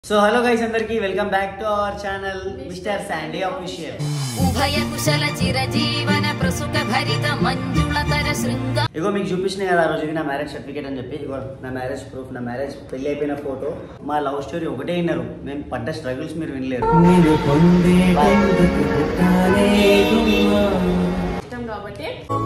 So hello guys అందరికి welcome back to our channel mister Sandy official ఉభయ కుశల చిరజీవన ప్రసుక భరిత మంజుళతర శృంగ ఇగో మీకు చూపించిన కదా ఆ రోజు ఇది నా మ్యారేజ్ సర్టిఫికేట్ అని చెప్పి ఇగో నా మ్యారేజ్ ప్రూఫ్ నా మ్యారేజ్ పెళ్లి అయిపోయిన ఫోటో మా లవ్ స్టోరీ ఒకటే విన్నారు మేము పడ్డ స్ట్రగుల్స్ మీరు వినలేరు నేను పొందేటందుకు పుట్టాలే గుమ్మా. ఇష్టం కాబట్టి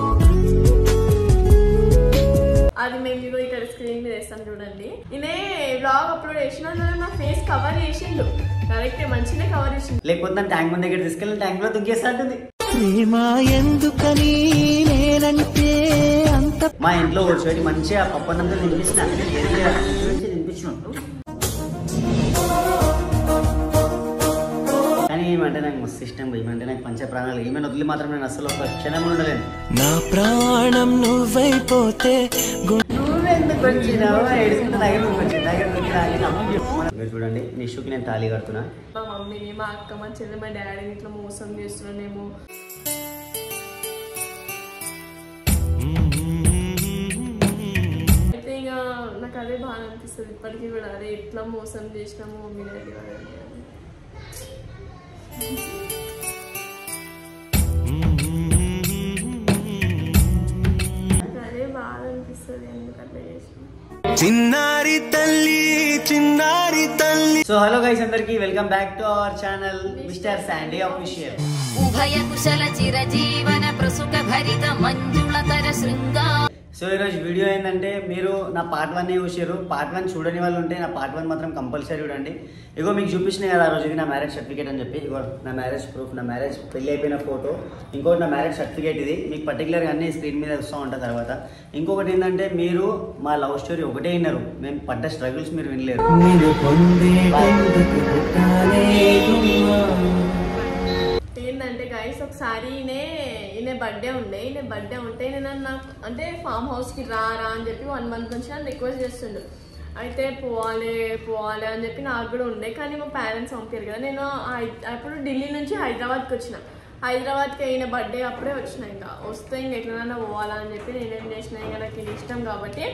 అది మేము ఇగో ఇక్కడ స్క్రీన్ మీద వేస్తాం చూడండి నేనే బ్లాగ్ అప్లోడ్ చేసిన దాంట్లో నా ఫేస్ కవర్ చేసిండు కరెక్ట్ మంచిగా కవర్ చేసిండు లేకపోతే నన్ను ట్యాంక్ మంది దగ్గర తీసుకెళ్ళి ట్యాంక్ లో దుంకేస్తా ఉంటుంది ప్రేమ ఎందుకని నేనంటే అంత మా ఇంట్లో కూర్చోబెట్టి మంచిగా పప్పనంతా తినిపించిన తినిపించినట్టు కానీ ఏమంటే నాకు మస్తు ఇష్టం ఏమంటే నాకు పంచ ప్రాణాలు ఏమైనా వదిలి మాత్రం నేను అసలు ఒక క్షణం కూడా ఉండలేను నా ప్రాణం నువ్వైపోతే గు- నువ్వెందుకు వచ్చినావు ఏడుచుకుంటే దగ్గర నువ్వు వచ్చి దగ్గర నుంచి తాగి అమ్మకి చెప్పుకున్నా. మీరు చూడండి నిషుకి నేను తాళి కడుతున్నా మా మమ్మీని మా అక్క మా చెల్లి మా డాడీని ఇట్లా మోసం చేస్తున్నానేమో అయితే ఇక నాకు అదే బాగా అనిపిస్తుంది ఇప్పటికీ కూడా అదే ఎట్లా మోసం చేసినాము మమ్మీ డాడీ వాళ్ళని అని. నాకు అదే బాగా అనిపిస్తుంది ఎందుకు అట్లా చేసినా చిన్నారి తల్లి చిన్నారి తల్లి సో హలో గైస్ అందరికి welcome back to our channel mister Sandy official ఉభయ కుశల చిరజీవన ప్రసుక భరిత మంజుళతర శృంగ సో ఈరోజు వీడియో ఏంటంటే మీరు నా పార్ట్ వన్ చూసారు పార్ట్ వన్ చూడని వాళ్ళు ఉంటే నా పార్ట్ వన్ మాత్రం కంపల్సరీ చూడండి ఇగో మీకు చూపించిన కదా ఆ రోజు ఇది నా మ్యారేజ్ సర్టిఫికేట్ అని చెప్పి ఇగో నా మ్యారేజ్ ప్రూఫ్ నా మ్యారేజ్ పెళ్లి అయిపోయిన ఫోటో ఇంకోటి నా మ్యారేజ్ సర్టిఫికేట్ ఇది మీకు పర్టికులర్గా అన్ని స్క్రీన్ మీద వస్తూ ఉంటాయి తర్వాత ఇంకొకటి ఏంటంటే మీరు మా లవ్ స్టోరీ ఒకటే విన్నారు మేము పడ్డ స్ట్రగుల్స్ మీరు వినలేరు నేను పొందేటందుకు పుట్టాలే గుమ్మా. ఏంటంటే గైస్ ఒకసారి ఈయనే ఈయన బర్త్డే ఉండే ఈయన బర్త్డే ఉంటే నేను నాకు అంటే ఫామ్ హౌస్కి రా రా అని చెప్పి వన్ మంత్ నుంచి నన్ను రిక్వెస్ట్ చేస్తుండు అయితే పోవాలి పోవాలి అని చెప్పి నాకు కూడా ఉండే కానీ మా పేరెంట్స్ పంపారు కదా నేను హై- అప్పుడు ఢిల్లీ నుంచి హైదరాబాద్కి వచ్చిన హైదరాబాద్కి అయిన బర్త్డే అప్పుడే వచ్చిన ఇంకా వస్తే ఇంక ఎట్లనైనా పోవాలా అని చెప్పి నేనేం చేసిన ఇంకా నాకు ఇది ఇష్టం కాబట్టి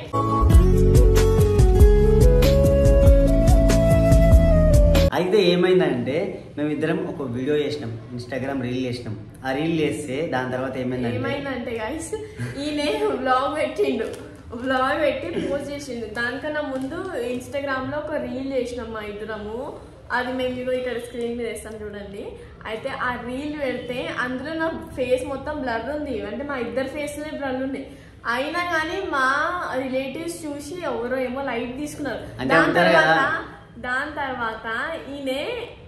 అయితే ఏమైందంటే మేము ఇద్దరం ఒక వీడియో చేసినాం ఇన్స్టాగ్రామ్ రీల్ చేసినాం ఆ రీల్ చేస్తే దాని తర్వాత ఏమైందంటే ఏమైందంటే గైస్ ఈయనే వ్లాగ్ పెట్టిండు వ్లాగ్ పెట్టి పోస్ట్ చేసిండు దానికన్నా ముందు ఇన్స్టాగ్రామ్ లో ఒక రీల్ చేసినాం మా ఇద్దరము అది మేము ఇగో ఇక్కడ స్క్రీన్ మీద వేస్తాం చూడండి అయితే ఆ రీల్ పెడితే అందులో నా ఫేస్ మొత్తం బ్లర్ ఉంది అంటే మా ఇద్దరు ఫేస్ బ్లర్ ఉన్నాయి అయినా కానీ మా రిలేటివ్స్ చూసి ఎవరో ఏమో లైట్ తీసుకున్నారు అంటే దాని ఉంటారు కదా. తర్వాత దాని తర్వాత ఈయనే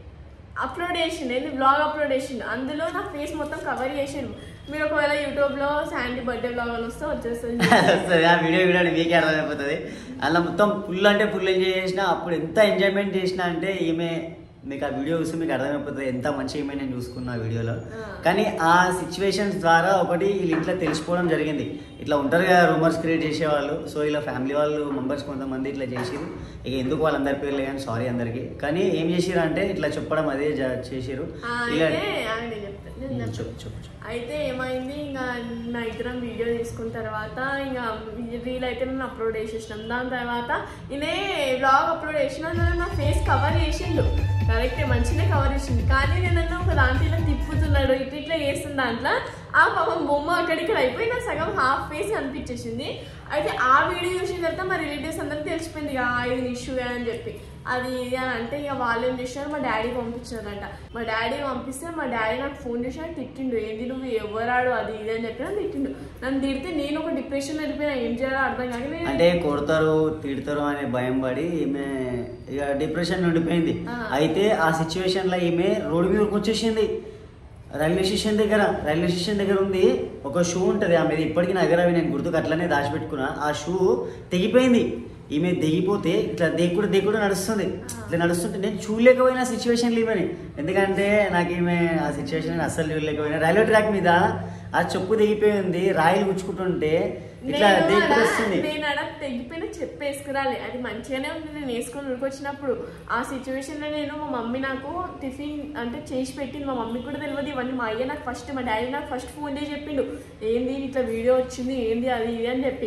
అప్లోడ్ చేసిండు ఏంది బ్లాగ్ అప్లోడ్ చేసిండు అందులో నా ఫేస్ మొత్తం కవర్ చేసిండు మీరు ఒకవేళ యూట్యూబ్ లో శాండీ బర్త్డే బ్లాగ్ అని వస్తే వచ్చేస్తుంది వస్తుంది ఆ వీడియో కూడా మీకే అర్థమైపోతుంది అలా మొత్తం ఫుల్ అంటే ఫుల్ ఎంజాయ్ చేసిన అప్పుడు ఎంత ఎంజాయ్మెంట్ చేసిన అంటే ఈమె మీకు ఆ వీడియో చూసి మీకు అర్థమైపోతుంది ఎంత మంచి ఈమె నేను చూసుకున్నా ఆ వీడియోలో ఆ. కానీ ఆ సిచ్యువేషన్స్ ద్వారా ఒకటి వీళ్ళు ఇంట్లో తెలిసిపోవడం జరిగింది ఇట్లా ఉంటారు కదా రూమర్స్ క్రియేట్ చేసేవాళ్ళు సో ఇలా ఫ్యామిలీ వాళ్ళు మెంబర్స్ కొంతమంది ఇట్లా చేసిరు ఇక ఎందుకు వాళ్ళందరి పేర్లే కానీ సారీ అందరికి కానీ ఏం చేసిరు అంటే ఇట్లా చెప్పడం అదే జ- చేసిరు ఆ, ఇలా అయితే ఆయన చెప్తాను నేను చెప్తాను. చెప్పు చెప్పు చెప్పు. అయితే ఏమైంది ఇంకా నా ఇద్దరం వీడియో తీసుకున్న తర్వాత ఇంకా రీల్ అయితే మేము అప్లోడ్ చేసేసినాం దాని తర్వాత నేనే బ్లాగ్ అప్లోడ్ చేసిన దాంట్లో నా ఫేస్ కవర్ చేసిండు కరెక్ట్ మంచిగా కవర్ చేసిండు కానీ నేను ఒక దాంట్లో ఇలా తిప్పుతున్నాడు ఇట్లా ఇట్లా చేస్తున్న దాంట్లో ఆ పాపం బొమ్మ అక్కడిక్కడ అయిపోయి నా సగం హాఫ్ ఫేస్ అనిపించేసింది అయితే ఆ వీడియో చూసిన తర్వాత మా రిలేటివ్స్ అందరికి తెలిసిపోయింది ఇక "ఆ, ఇది ఇష్యూ అని చెప్పి అది ఇది అని అంటే ఇక వాళ్ళు ఏం చేసినారు మా డాడీ పంపించారంట మా డాడీ పంపిస్తే మా డాడీ నాకు ఫోన్ చేసి నాకు తిట్టిండు ఏంది నువ్వు ఎవరాడు అది ఇది అని చెప్పి నన్ను తిట్టిండు నన్ను తిడితే నేను ఒక డిప్రెషన్ వెళ్ళిపోయినా ఏం చేయాలో అర్థం కాక నేను అంటే కొడతారు తిడతారు అనే భయం పడి ఈమె ఇక డిప్రెషన్ ఉండిపోయింది ఆ. అయితే ఆ సిచ్యువేషన్ లో ఈమె రోడ్డు మీదకి వచ్చేసింది రైల్వే స్టేషన్ దగ్గర రైల్వే స్టేషన్ దగ్గర ఉంది ఒక షూ ఉంటుంది ఆమె ఇప్పటికీ నా దగ్గర అవి నేను గుర్తుకు అట్లనే దాచిపెట్టుకున్నా ఆ షూ తెగిపోయింది ఈమె దిగిపోతే ఇట్లా దేకుడు దేకుడు నడుస్తుంది ఇట్లా నడుస్తుంటే నేను చూడలేకపోయినా సిచ్యువేషన్ ఇవని ఎందుకంటే నాకు ఈమె ఆ సిచ్యువేషన్ అస్సలు చూడలేకపోయినా రైల్వే ట్రాక్ మీద ఆ చెప్పు దిగిపోయింది రాయిలు గుచ్చుకుంటుంటే ఇట్లా నేను దేకుడు ఆడ- వస్తుంది నేను ఆడ తెగిపోయిన చెప్పేసుకురాలి అది మంచిగానే ఉంది నేను వేసుకొని ఉరికొచ్చినప్పుడు ఆ సిచ్యువేషన్ లో నేను మా మమ్మీ నాకు టిఫిన్ అంటే చేసి పెట్టింది మా మమ్మీ కూడా తెలియదు ఇవన్నీ మా అయ్య నాకు ఫస్ట్ మా డాడీ నాకు ఫస్ట్ ఫోన్ చేసి చెప్పిండు ఏంది ఇట్లా వీడియో వచ్చింది ఏంది అది ఇది అని చెప్పి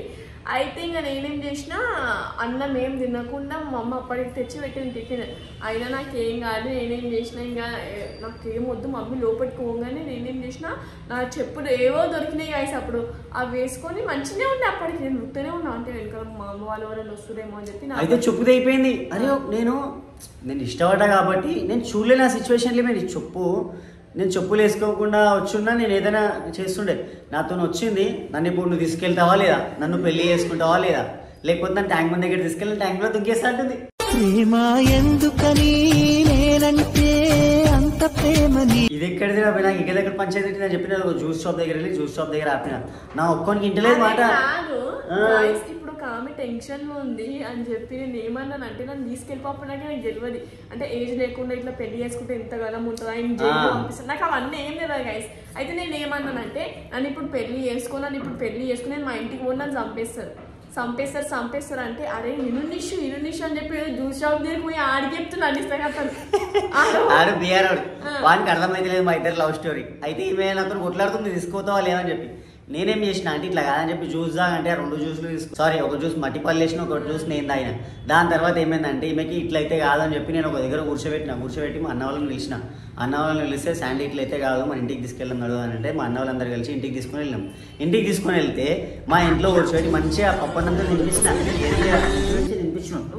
అయితే ఇంకా నేనేం చేసిన అన్నం ఏం తినకుండా మా అమ్మ అప్పటికి తెచ్చి పెట్టిన టిఫిన్ అయినా నాకు ఏం కాదు నేనేం చేసిన ఇంకా ఏ, నాకు ఏం వద్దు మమ్మీ లోపలికి పోగానే నేనేం చేసిన నా చెప్పులు ఏవో దొరికినాయి గాయస్ అప్పుడు అవి వేసుకొని మంచిగానే ఉండే అప్పటికి నేను ఉత్తనే ఉన్నా అంటే వెనకాల మా అమ్మ వాళ్ళు ఎవరైనా వస్తురేమో అని చెప్పి నా అయితే చెప్పుది అయిపోయింది అరే నేను నేను ఇష్టపడ్డా కాబట్టి నేను చూడలేని ఆ సిచ్యువేషన్లో నేను చెప్పు నేను చెప్పులు వేసుకోకుండా వచ్చున్నా నేను ఏదైనా చేస్తుండే నాతో వచ్చింది నన్ను ఇప్పుడు నువ్వు తీసుకెళ్తావా లేదా నన్ను పెళ్లి చేసుకుంటావా లేదా లేకపోతే నన్ను ట్యాంక్ మంది దగ్గర తీసుకెళ్ళి ట్యాంక్ లో దుంకేస్తా అంటుంది ప్రేమ ఎందుకని నేనంటే అంత ప్రేమని ఇది ఎక్కడిది రా నాకు ఇక్కడ దగ్గర పంచాయతీ నేను చెప్పిన ఒక జ్యూస్ షాప్ దగ్గర వెళ్ళి జ్యూస్ షాప్ దగ్గర ఆపిన నా ఒక్కోనికి ఇంటలేదు మాట అదే కాదు ఆ. Guys, ఇప్పుడు ఒక ఆమె టెన్షన్ లో ఉంది అని చెప్పి నేను ఏమన్నాను అంటే నన్ను తీసుకెళ్ళిపోకుండా నాకు తెలియదు అంటే ఏజ్ లేకుండా ఇట్లా పెళ్లి చేసుకుంటే ఎంత గలం ఉంటుందా ఆయన జైలు ఆ. పంపిస్తాను నాకు అవన్నీ ఏం తెలియదు గైస్ అయితే నేను ఏమన్నానంటే నన్ను ఇప్పుడు పెళ్లి చేసుకో నన్ను ఇప్పుడు పెళ్లి చేసుకుని నేను మా ఇంటికి పోయి నన్ను చంపేస్తారు చంపేస్తారు చంపేస్తారు అంటే అరే ఇను నిషు ఇను నిషు అని చెప్పి జ్యూస్ షాప్ దగ్గరికి పోయి ఆడికి చెప్తున్నా అనిస్తా అతను ఆడు బిఆర్ వాడు ఆ. వానికి అర్థమైతే లేదు మా ఇద్దరు లవ్ స్టోరీ అయితే ఈమె నాతో కొట్లాడుతుంది తీసుకోతావా లేదని చెప్పి నేనేం చేసిన అంటే ఇట్లా కాదని చెప్పి జ్యూస్ తాగంటే ఆ రెండు జ్యూస్లు తీసుకో సారీ ఒక జ్యూస్ మట్టి పళ్ళు వేసిన ఒక జ్యూస్ నేను తాగిన దాని తర్వాత ఏమైందంటే ఈమెకి ఇట్లయితే కాదని చెప్పి నేను ఒక దగ్గర కూర్చోబెట్టిన కూర్చోబెట్టి మా అన్న వాళ్ళని పిలిచిన అన్న వాళ్ళని పిలిస్తే శాండీ ఇట్లయితే కాదు మన ఇంటికి తీసుకెళ్ళన్నాడు అని అంటే మా అన్న వాళ్ళందరూ కలిసి ఇంటికి తీసుకొని వెళ్ళాం ఇంటికి తీసుకొని వెళ్తే మా ఇంట్లో కూర్చోబెట్టి మంచిగా పప్పన్నంతా తినిపించిన తినిపించినట్టు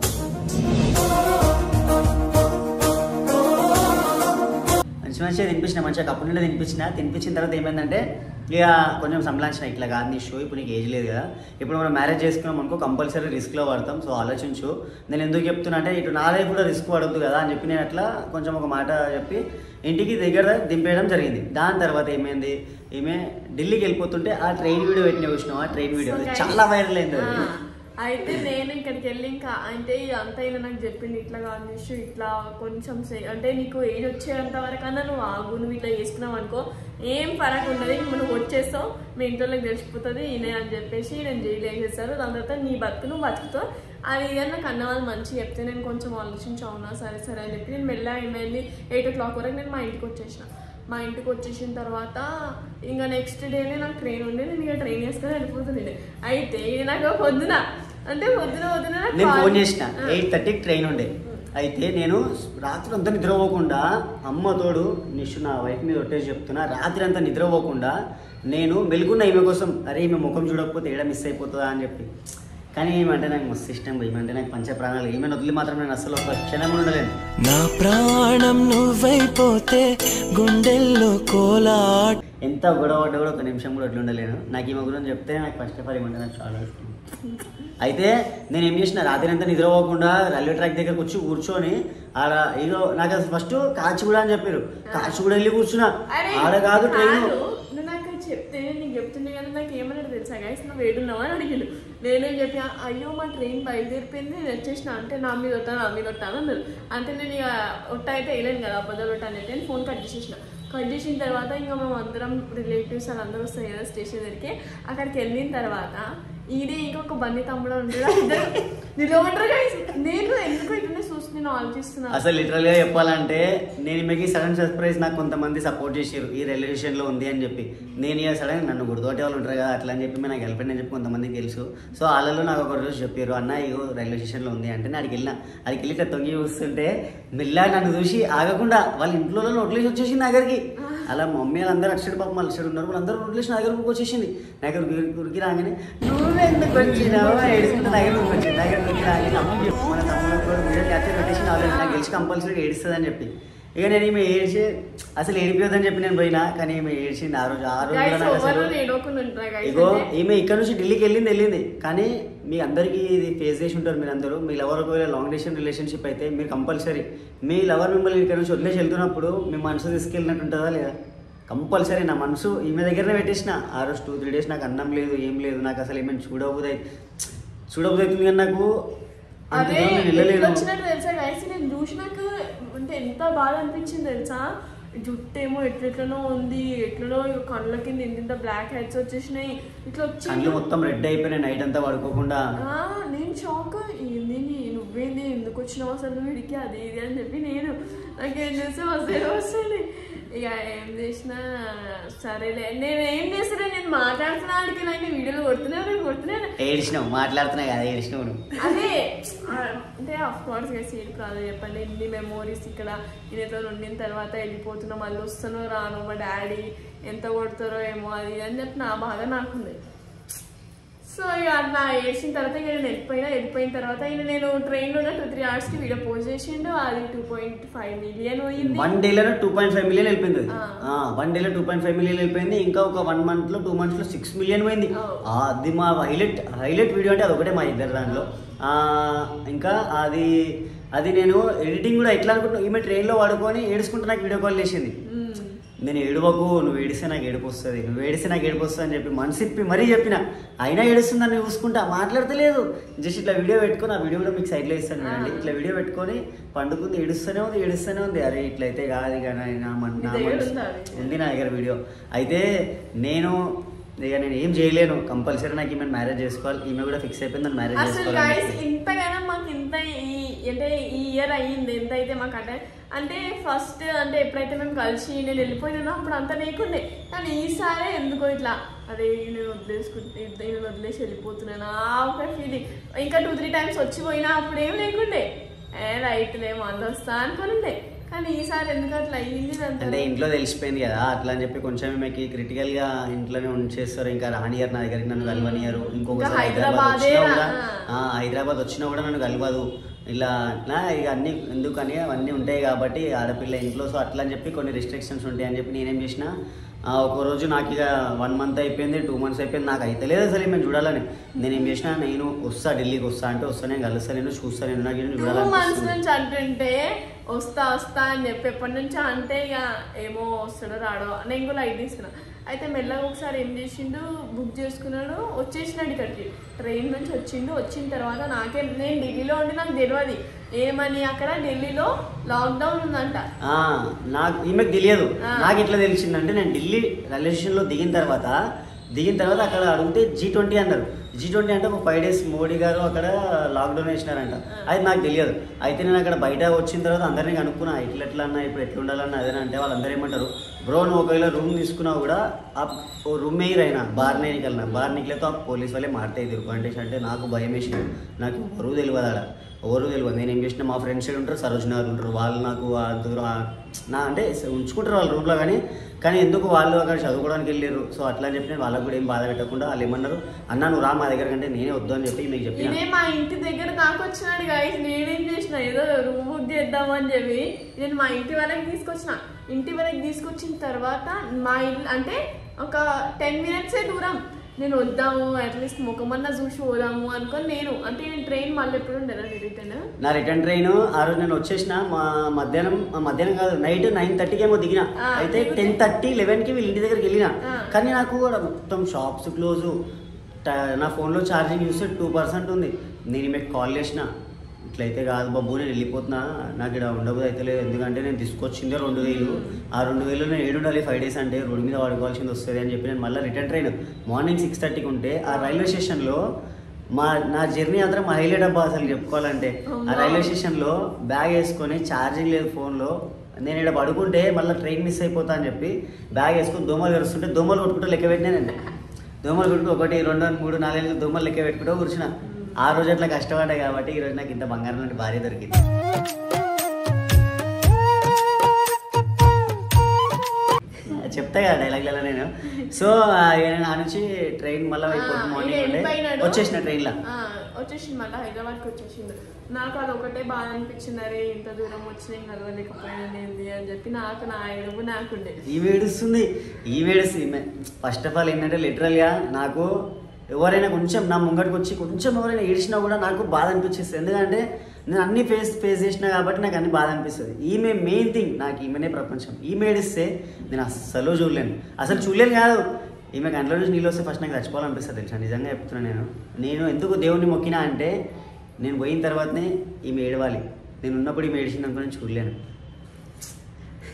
మంచి మంచిగా తినిపించిన మంచిగా కప్పు నిండా తినిపించిన తినిపించిన తర్వాత ఏమైందంటే ఇక కొంచెం సంలాంచిన ఇట్లా కాదు నీ షో ఇప్పుడు నీకు ఏజ్ లేదు కదా ఇప్పుడు మనం మ్యారేజ్ చేసుకున్నాం అనుకో కంపల్సరీ రిస్క్లో పడతాం సో ఆలోచించు నేను ఎందుకు చెప్తున్నా అంటే ఇటు నా లైఫ్ కూడా రిస్క్ పడద్దు కదా అని చెప్పి నేను అట్లా కొంచెం ఒక మాట చెప్పి ఇంటికి దగ్గర దింపేయడం జరిగింది దాని తర్వాత ఏమైంది ఈమె ఢిల్లీకి వెళ్ళిపోతుంటే ఆ ట్రైన్ వీడియో పెట్టిన చూసినావు ఆ ట్రైన్ వీడియో అది చాలా వైరల్ అయింది అది. ఆ, అయితే నేను ఇక్కడికి వెళ్ళి ఇంకా అంటే ఇదంతా అయినా నాకు చెప్పింది ఇట్లా కాదు నిషు ఇట్లా కొంచెం సే- అంటే నీకు ఏజ్ వచ్చేంత వరకన్నా నువ్వు ఆగు నువ్వు ఇట్లా చేసుకున్నావు అనుకో ఏం ఫరక్ ఉండదు ఇంక నువ్వు వచ్చేస్తావు మీ ఇంట్లోకి తెలిసిపోతుంది ఈయన అని చెప్పేసి నేను జైలు వేసేస్తారు దాని తర్వాత నీ బతుకు నువ్వు బతుకుతావు అది ఇదే నాకు అన్న వాళ్ళు మంచిగా చెప్తే నేను కొంచెం ఆలోచించి అవునా సరే సరే అని చెప్పి నేను మెల్లగా ఏమైంది ఎయిట్ ఓ క్లాక్ వరకు నేను మా ఇంటికి వచ్చేసిన మా ఇంటికి వచ్చేసిన తర్వాత ఇంకా నెక్స్ట్ డేనే నాకు ట్రైన్ ఉండి నేను ఇక ట్రైన్ వేసుకొని వెళ్ళిపోతుంది అయితే ఇది నాకు పొద్దున అంటే పొద్దున పొద్దున నాకు నేను call- ఫోన్ చేసిన ఆ. ఎయిట్ థర్టీకి ట్రైన్ ఉండే అయితే నేను రాత్రి అంతా నిద్రపోకుండా అమ్మ తోడు నిషు నా వైఫ్ మీద ఒట్టేసి చెప్తున్నా రాత్రి అంతా నిద్రపోకుండా నేను మెలుగున్న ఈమె కోసం అరే ఈమె ముఖం చూడకపోతే ఏడ మిస్ అయిపోతుందా అని చెప్పి కానీ ఏమంటే నాకు మస్తు ఇష్టం ఏమంటే నాకు పంచ ప్రాణాలు ఈమె వదిలి మాత్రం నేను అసలు ఒక క్షణం ఉండలేను నా ప్రాణం నువ్వైపోతే గుండెల్లో కోలాట్ ఎంత గొడవ పడ్డా కూడా ఒక నిమిషం కూడా అట్లా ఉండలేను నాకు ఈమె గురించి చెప్తే నాకు ఫస్ట్ ఆఫ్ ఆల్ ఏమంటే నాకు చాలా ఇష్టం అయితే నేను ఏం చేసిన రాత్రి అంతా నిద్రపోకుండా రైల్వే ట్రాక్ దగ్గరకు వచ్చి కూర్చొని ఆడ ఏదో నాకు అసలు ఫస్ట్ కాచిగూడ అని చెప్పారు కాచిగూడ వెళ్ళి కూర్చున్నా అరే, ఆడ కాదు ట్రైన్ కాదు. నువ్వు నాకు చెప్తే నీకు చెప్తుండే కానీ నాకు ఏమన్నాడు తెలుసా గైస్ నువ్వు వేడున్నావా అని అడిగాడు నేనేం చెప్పి అయ్యో మా ట్రైన్ బయలుదేరిపోయింది నేను వచ్చేసిన అంటే నా మీద వస్తా నా మీద వస్తాను అన్నారు అంటే నేను ఇక ఒట్ట అయితే వేయలేను కదా అబద్ధాలు ఒట్ట అని నేను ఫోన్ కట్ చేసేసిన కట్ చేసిన తర్వాత ఇంకా మేము అందరం రిలేటివ్స్ వాళ్ళందరూ వస్తాయి కదా స్టేషన్ దగ్గరికి అక్కడికి వెళ్ళిన తర్వాత ఈడే ఇంకొక బన్నీ తమ్ముడు ఉంటాడు నిలబడరు గైస్ నేను ఎందుకు ఇట్లనే చూసి నేను ఆలోచిస్తున్నాను అసలు లిటరల్ గా చెప్పాలంటే నేను మీకు సడన్ సర్ప్రైజ్ నాకు కొంతమంది సపోర్ట్ చేశారు ఈ రైల్వే స్టేషన్ లో ఉంది అని చెప్పి నేను ఇక సడన్ నన్ను గుర్తోటి వాళ్ళు ఉంటారు కదా అట్లా అని చెప్పి నాకు గర్ల్ ఫ్రెండ్ అని చెప్పి కొంతమందికి తెలుసు సో వాళ్ళలో నాకు ఒక రోజు చెప్పారు అన్న ఇగో రైల్వే స్టేషన్ లో ఉంది అంటే నేను అడిగి వెళ్ళిన అడిగి వెళ్ళి ఇట్లా తొంగి చూస్తుంటే మెల్లగా నన్ను చూసి ఆగకుండా వాళ్ళ ఇంట్లో నోట్లేసి వచ్చేసింది నా దగ్గరికి అలా మా మమ్మీ వాళ్ళందరూ అటు సైడ్ పాపం వాళ్ళ సైడ్ ఉన్నారు వాళ్ళందరూ నోట్లేసి నా దగ్గరకు వచ్చేసింది నా దగ్గర ఉరికి- ఉరికి రాగానే నువ్వెందుకు వచ్చినావు ఏడుస్తుంటే నా దగ్గరకు వచ్చింది నా దగ్గర ఉరికి రాగానే అమ్మ చెప్పు మన తమ్ముడు కూడా వీడియో క్యాప్చర్ పెట్టేసి ఆల్రెడీ నాకు గెలిచి కంపల్సరీ ఏడుస్తుందని చెప్పి ఇక నేను ఈమె ఏడ్చి అసలు ఏడిపోద్దని చెప్పి నేను పోయినా కానీ ఈమె ఏడ్చింది ఆ రోజు ఆ రోజు కూడా గైస్ నాకు ఎవరు అసలు నేడోకుండా ఉంటారు గైస్ ఇగో ఈమె ఇక్కడ నుంచి ఢిల్లీకి వెళ్ళింది వెళ్ళింది కానీ మీ అందరికీ ఇది ఫేస్ చేసి ఉంటారు మీరు అందరూ మీ లవర్ ఒకవేళ లాంగ్ డిస్టెన్స్ రిలేషన్షిప్ అయితే మీరు కంపల్సరీ మీ లవర్ మిమ్మల్ని ఇక్కడ నుంచి వదిలేసి వెళ్తున్నప్పుడు మీ మనసు తీసుకెళ్ళినట్టు ఉంటుందా లేదా కంపల్సరీ నా మనసు ఈమె దగ్గరనే పెట్టేసిన ఆ రోజు టూ త్రీ డేస్ నాకు అన్నం లేదు ఏం లేదు నాకు అసలు ఏమైనా చూడబోదు చూడబోదు అవుతుంది కానీ నాకు అంత అదే దూరం నేను ఎట్లా వెళ్ళలేను వచ్చినట్టు తెలుసా గైస్ నేను చూసినాక అంటే ఎంత బాధ అనిపించింది తెలుసా జుట్టు ఏమో ఎట్లెట్లనో ఉంది ఎట్లనో ఇగో కళ్ళ కింద ఇంత ఇంత బ్లాక్ హెడ్స్ వచ్చేసినాయి ఇట్లా వచ్చి కళ్ళు మొత్తం రెడ్ అయిపోయినాయి నైట్ అంతా పడుకోకుండా ఆ, నేను షాక్ ఏంది నువ్వు నువ్వేంది ఎందుకు వచ్చినావు అసలు వీడికి అది ఇది అని చెప్పి నేను నాకేం చేస్తే వస్తే వస్తుంది ఇక ఏం చేసినా సరేలే నేను ఏం చేసినా నేను మాట్లాడుతున్నా ఆడికి నాకు వీడియోలు కొడుతున్నా నేను కొడుతున్నా ఏడిచినావు మాట్లాడుతున్నా కదా ఏడిచినావు నువ్వు అదే ఆ, అంటే ఆఫ్ కోర్స్ గా సీడ్ కాదు చెప్పండి ఇన్ని మెమోరీస్ ఇక్కడ ఈయనతో ఉండిన తర్వాత వెళ్ళిపోతున్నా మళ్ళీ వస్తానో రాను మా డాడీ ఎంత కొడతారో ఏమో అది ఇది అని చెప్పి నా బాధ నాకుంది సో ఇక నా ఏడ్చిన తర్వాత ఇక నేను వెళ్ళిపోయినా వెళ్ళిపోయిన తర్వాత ఇక నేను ట్రైన్లో టూ త్రీ అవర్స్కి వీడియో పోస్ట్ చేసిండు అది టూ పాయింట్ ఫైవ్ మిలియన్ పోయింది వన్ డేలో టూ పాయింట్ ఫైవ్ మిలియన్ వెళ్ళిపోయింది అది. ఆ. ఆ, వన్ డేలో టూ పాయింట్ ఫైవ్ మిలియన్ వెళ్ళిపోయింది ఇంకా ఒక వన్ మంత్ లో టూ మంత్స్ లో సిక్స్ మిలియన్ పోయింది ఓ. ఆ, అది మా హైలైట్ హైలైట్ వీడియో అంటే అదొకటే మా ఇద్దరు దాంట్లో ఆ, ఇంకా అది అది నేను ఎడిటింగ్ కూడా ఎట్లా అనుకుంటున్నా ఈమె ట్రైన్లో వాడుకొని ఏడుచుకుంటూ నాకు వీడియో కాల్ చేసింది మ్మ్. నేను ఏడవకు నువ్వు ఏడిస్తే నాకు ఏడుపు వస్తుంది నువ్వు ఏడిస్తే నాకు ఏడుపు వస్తుంది అని చెప్పి మనసు ఇప్పి మరీ చెప్పిన అయినా ఏడుస్తుందని చూసుకుంటా మాట్లాడతలేదు జస్ట్ ఇట్లా వీడియో పెట్టుకొని ఆ వీడియో కూడా మీకు సైడ్లో ఇస్తాను చూడండి ఇట్లా వీడియో పెట్టుకొని పండుకుంది ఏడుస్తూనే ఉంది ఏడుస్తూనే ఉంది అరే ఇట్లయితే కాదు ఇక నా నా మన- నా నీ దగ్గర మనసు- ఉందా అది? ఉంది నా దగ్గర వీడియో అయితే నేను ఇక నేను ఏం చేయలేను కంపల్సరీ నాకు ఈమె మ్యారేజ్ చేసుకోవాలి ఈమె కూడా ఫిక్స్ అయిపోయింది నన్ను మ్యారేజ్ అసలు గైస్ చేసుకోవాలి ఇంతగానో మాకు ఇంత ఈ అంటే ఈ ఇయర్ అయ్యింది ఎంత అయితే మాకు అంటే అంటే ఫస్ట్ అంటే ఎప్పుడైతే మేము కలిసి నేను వెళ్ళిపోయినానో అప్పుడు అంత లేకుండే కానీ ఈసారి ఎందుకో ఇట్లా అదే నేను వదిలేసుకుంటే నేను వదిలేసి వెళ్ళిపోతున్నాను ఆ ఒక ఫీలింగ్ ఇంకా టూ త్రీ టైమ్స్ వచ్చి పోయినా అప్పుడు ఏం లేకుండే ఏ రైట్లే మళ్ళీ వస్తా అనుకుని ఉండే కానీ ఈసారి ఎందుకు అట్లా అయ్యింది ఇదంతా? అంటే ఇంట్లో తెలిసిపోయింది కదా అట్లా అని చెప్పి కొంచెం ఈమెకి క్రిటికల్ గా ఇంట్లోనే ఉంచేస్తారు ఇంకా రానియర్ నా దగ్గరికి నన్ను కలవనియరు ఇంకొకసారి ఇంకా హైదరాబాద్ హైదరాబాదే వచ్చినా కూడా రా. ఆ, హైదరాబాద్ వచ్చినా కూడా నన్ను కలవదు ఇలా అట్లా ఇక అన్ని ఎందుకని అవన్నీ ఉంటాయి కాబట్టి ఆడపిల్ల ఇంట్లో సో అట్లా అని చెప్పి కొన్ని రిస్ట్రిక్షన్స్ ఉంటాయి అని చెప్పి నేనేం చేసిన ఆ, ఒక రోజు నాకు ఇక వన్ మంత్ అయిపోయింది టూ మంత్స్ అయిపోయింది నాకు అయితే లేదు అసలు మేము చూడాలని నేను ఏం చేసిన నేను వస్తా ఢిల్లీకి వస్తా అంటే వస్తా నేను కలుస్తా నేను చూస్తా నేను నాకు ఈయన టూ మంత్స్ చూడాలనిపిస్తుంది నుంచి అంటుంటే వస్తా వస్తా అని చెప్పి ఎప్పటి నుంచో అంటే ఇక ఏమో వస్తాడో రాడో నేను కూడా లైట్ తీసుకున్నా అయితే మెల్లగా ఒకసారి ఏం చేసిండు బుక్ చేసుకున్నాడు వచ్చేసినాడు ఇక్కడికి ట్రైన్ నుంచి వచ్చిండు వచ్చిన తర్వాత నాకే నేను ఢిల్లీలో ఉండి నాకు తెలియదు ఏమని అక్కడ ఢిల్లీలో లాక్డౌన్ ఉందంట ఆ, నాకు ఈమెకు తెలియదు ఆ. నాకు ఎట్లా తెలిసిందంటే నేను ఢిల్లీ రైల్వే స్టేషన్లో దిగిన తర్వాత దిగిన తర్వాత అక్కడ అడిగితే జీ ట్వంటీ అన్నారు జీ ట్వంటీ అంటే ఒక ఫైవ్ డేస్ మోడీ గారు అక్కడ లాక్డౌన్ వేసినారంట అది నాకు తెలియదు అయితే నేను అక్కడ బయట వచ్చిన తర్వాత అందరినీ కనుక్కున్నా ఇట్లా ఎట్లా అన్నా ఇప్పుడు ఎట్లా ఉండాలన్నా అదే అంటే వాళ్ళందరూ ఏమంటారు బ్రో నువ్వు ఒకవేళ రూమ్ తీసుకున్నా కూడా ఆ ఓ రూమ్ ఎయిర్ అయినా బార్ నికలనా బార్ నికలేతో ఆ పోలీస్ వాళ్ళే మారుతాయి తిరుగు అంటే అంటే నాకు భయం వేసింది నాకు ఎవరు తెలియదు ఆడ ఎవరు తెలియదు నేను ఏం చేసిన మా ఫ్రెండ్స్ సైడ్ ఉంటారు సరోజ్ నగర్ ఉంటారు వాళ్ళు నాకు ఆ దూరం ఆ- నా అంటే ఉంచుకుంటారు వాళ్ళ రూమ్లో కానీ కానీ ఎందుకు వాళ్ళు అక్కడ చదువుకోవడానికి వెళ్ళారు సో అట్లా అని చెప్పి నేను వాళ్ళకి కూడా ఏం బాధ పెట్టకుండా వాళ్ళు ఏమన్నారు అన్న నువ్వు రా మా దగ్గర కంటే నేనే వద్దు అని చెప్పి మీకు చెప్పిన ఇదే మా ఇంటి దగ్గర నాకు వచ్చినాడు గాయస్ నేనేం చేసిన ఏదో రూమ్ బుక్ చేద్దామని చెప్పి నేను మా ఇంటి వరకు తీసుకొచ్చిన ఇంటి వరకు తీసుకొచ్చిన తర్వాత మా ఇల్లు అంటే ఒక టెన్ మినిట్సే దూరం నేను వద్దాము అట్లీస్ట్ ముఖమన్నా చూసి పోదాము అనుకొని నేను అంటే నేను ట్రైన్ మళ్ళీ ఎప్పుడు ఉండేదా రిటర్న్ నా రిటర్న్ ట్రైన్ ఆ రోజు నేను వచ్చేసిన మా మధ్యాహ్నం ఆ మధ్యాహ్నం కాదు నైట్ నైన్ థర్టీకి ఏమో దిగిన ఆ, అయితే దిగితే? టెన్ థర్టీ లెవెన్కి వీళ్ళ ఇంటి దగ్గరికి వెళ్ళిన ఆ. కానీ నాకు కూడా మొత్తం షాప్స్ క్లోజు నా ఫోన్లో ఛార్జింగ్ చూస్తే టూ పర్సెంట్ ఉంది నేను మీకు కాల్ చేసిన ఇట్లయితే కాదు బాబు నేను వెళ్ళిపోతున్నా నాకు ఇక్కడ ఉండబోదు అయితే లేదు ఎందుకంటే నేను తీసుకొచ్చిందే రెండు వేలు ఆ రెండు వేలు నేను ఏడు ఉండాలి ఫైవ్ డేస్ అంటే రోడ్డు మీద వాడుకోవాల్సింది వస్తుంది అని చెప్పి నేను మళ్ళీ రిటర్న్ ట్రైన్ మార్నింగ్ సిక్స్ థర్టీకి ఉంటే ఆ రైల్వే స్టేషన్లో మా నా జర్నీ మాత్రం మా హైలైట్ అబ్బా అసలు చెప్పుకోవాలంటే ఆ అమ్మా. రైల్వే స్టేషన్లో బ్యాగ్ వేసుకొని ఛార్జింగ్ లేదు ఫోన్లో నేను ఇక్కడ పడుకుంటే మళ్ళీ ట్రైన్ మిస్ అయిపోతా అని చెప్పి బ్యాగ్ వేసుకొని దోమలు కరుస్తుంటే దోమలు కొట్టుకుంటూ లెక్క పెట్టినా నేను దోమలు కొట్టుకు ఒకటి రెండు మూడు నాలుగు దోమలు లెక్క పెట్టుకుంటూ కూర్చున్న ఆ రోజు అట్లా కష్టపడ్డా కాబట్టి ఈ రోజు నాకు ఇంత బంగారం లాంటి భార్య దొరికింది చెప్తా కదా డైలాగ్లలో నేను సో ఆ, ఇక నేను ఆ నుంచి ట్రైన్ మళ్ళీ ఆ, మార్నింగ్ ఇక ఉండే వెళ్ళిపోయినాడు. వచ్చేసిన ట్రైన్లో ఆ, వచ్చేసింది మళ్ళీ హైదరాబాద్కి వచ్చేసింది నాకు అది ఒకటే బాధ అనిపించింది అరే ఇంత దూరం వచ్చిన ఏం కలవలేకపోయాను ఏంది అని చెప్పి నాకు నా ఏడుపు నాకుండే ఈ వేడుస్తుంది ఈ వేడుస్తుంది ఫస్ట్ ఆఫ్ ఆల్ ఏంటంటే లిటరల్గా నాకు ఎవరైనా కొంచెం నా ముంగటికి వచ్చి కొంచెం ఎవరైనా ఏడిచినా కూడా నాకు బాధ అనిపించేస్తుంది ఎందుకంటే నేను అన్ని ఫేస్ ఫేస్ చేసినా కాబట్టి నాకు అన్ని బాధ అనిపిస్తుంది ఈమె మెయిన్ థింగ్ నాకు ఈమెనే ప్రపంచం ఈమె ఏడిస్తే నేను అస్సలు చూడలేను అసలు చూడలేను కాదు ఈమె గంటల నుంచి నీళ్ళు వస్తే ఫస్ట్ నాకు చచ్చిపోవాలనిపిస్తుంది తెలుసా నిజంగా చెప్తున్నా నేను నేను ఎందుకు దేవుణ్ణి మొక్కినా అంటే నేను పోయిన తర్వాతనే ఈమె ఏడవాలి నేను ఉన్నప్పుడు ఈమె ఏడిచింది అనుకుని చూడలేను